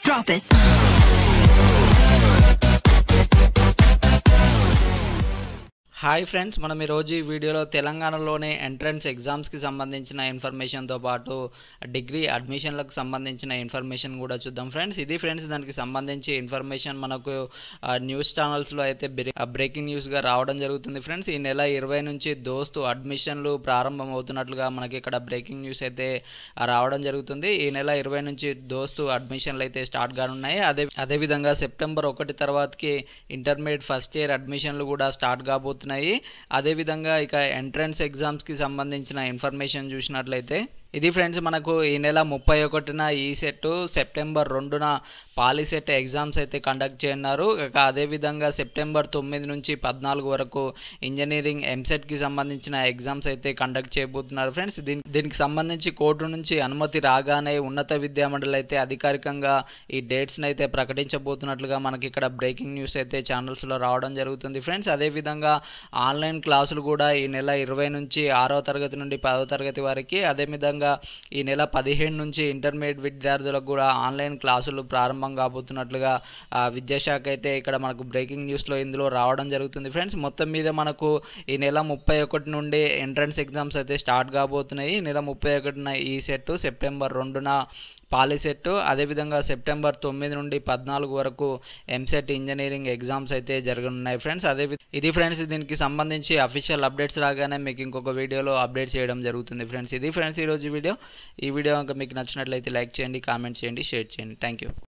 Drop it. Hi friends మనం ఈరోజు ఈ వీడియోలో తెలంగాణలోని ఎంట్రన్స్ ఎగ్జామ్స్కి సంబంధించిన ఇన్ఫర్మేషన్తో పాటు డిగ్రీ అడ్మిషన్లకు సంబంధించిన ఇన్ఫర్మేషన్ కూడా చూద్దాం ఫ్రెండ్స్ ఇది ఫ్రెండ్స్ దానికి సంబంధించి ఇన్ఫర్మేషన్ మనకు ఆ, న్యూస్ ఛానల్స్లో అయితే బ్రే- ఆ, బ్రేకింగ్ న్యూస్గా రావడం జరుగుతుంది ఫ్రెండ్స్ ఈ నెల ఇరవై నుంచి దోస్తు అడ్మిషన్లు ప్రారంభం అవుతున్నట్లుగా మనకి ఇక్కడ బ్రేకింగ్ న్యూస్ అయితే ఆ, రావడం జరుగుతుంది ఈ నెల ఇరవై నుంచి దోస్తు అడ్మిషన్లు అయితే స్టార్ట్ కానున్నాయి అదే అదేవిధంగా సెప్టెంబర్ ఒకటి తర్వాతకి ఇంటర్మీడియట్ ఫస్ట్ ఇయర్ అడ్మిషన్లు కూడా స్టార్ట్ కాబోతున్నాయి అదేవిధంగా ఇక ఎంట్రన్స్ ఎగ్జామ్స్కి సంబంధించిన ఇన్ఫర్మేషన్ చూసినట్లయితే ఇది ఫ్రెండ్స్ మనకు ఈ నెల ముప్పై ఒకటిన ఈ సెట్ సెప్టెంబర్ రెండున పాలిసెట్ ఎగ్జామ్స్ అయితే కండక్ట్ చేయన్నారు ఇక అదేవిధంగా సెప్టెంబర్ తొమ్మిది నుంచి పద్నాలుగు వరకు ఇంజనీరింగ్ ఎంసెట్కి సంబంధించిన ఎగ్జామ్స్ అయితే కండక్ట్ చేయబోతున్నారు ఫ్రెండ్స్ దీని దీనికి సంబంధించి కోర్టు నుంచి అనుమతి రాగానే ఉన్నత విద్యా మండలి అయితే అధికారికంగా ఈ డేట్స్ని అయితే ప్రకటించబోతున్నట్లుగా మనకి ఇక్కడ బ్రేకింగ్ న్యూస్ అయితే ఛానల్స్లో రావడం జరుగుతుంది ఫ్రెండ్స్ అదేవిధంగా ఆన్లైన్ క్లాసులు కూడా ఈ నెల ఇరవై నుంచి ఆరో తరగతి నుండి పదో తరగతి వరకు అదేవిధంగా ఈ నెల పదిహేను నుంచి ఇంటర్మీడియట్ విద్యార్థులకు కూడా ఆన్లైన్ క్లాసులు ప్రారంభం కాబోతున్నట్లుగా ఆ, విద్యాశాఖ అయితే ఇక్కడ మనకు బ్రేకింగ్ న్యూస్లో ఇందులో రావడం జరుగుతుంది ఫ్రెండ్స్ మొత్తం మీద మనకు ఈ నెల ముప్పై ఒకటి నుండి ఎంట్రన్స్ ఎగ్జామ్స్ అయితే స్టార్ట్ కాబోతున్నాయి ఈ నెల ముప్పై ఒకటిన ఈ సెట్ సెప్టెంబర్ రెండున పాలిసెట్ అదేవిధంగా సెప్టెంబర్ తొమ్మిది నుండి పద్నాలుగు వరకు ఎంసెట్ ఇంజనీరింగ్ ఎగ్జామ్స్ అయితే జరగనున్నాయి ఫ్రెండ్స్ అదే వి- ఇది ఫ్రెండ్స్ దీనికి సంబంధించి అఫీషియల్ అప్డేట్స్ రాగానే మీకు ఇంకొక వీడియోలో అప్డేట్ చేయడం జరుగుతుంది ఫ్రెండ్స్ ఇది ఫ్రెండ్స్ ఈరోజు వీడియో ఈ వీడియో కనుక మీకు నచ్చినట్లయితే లైక్ చేయండి కామెంట్ చేయండి షేర్ చేయండి థ్యాంక్ యూ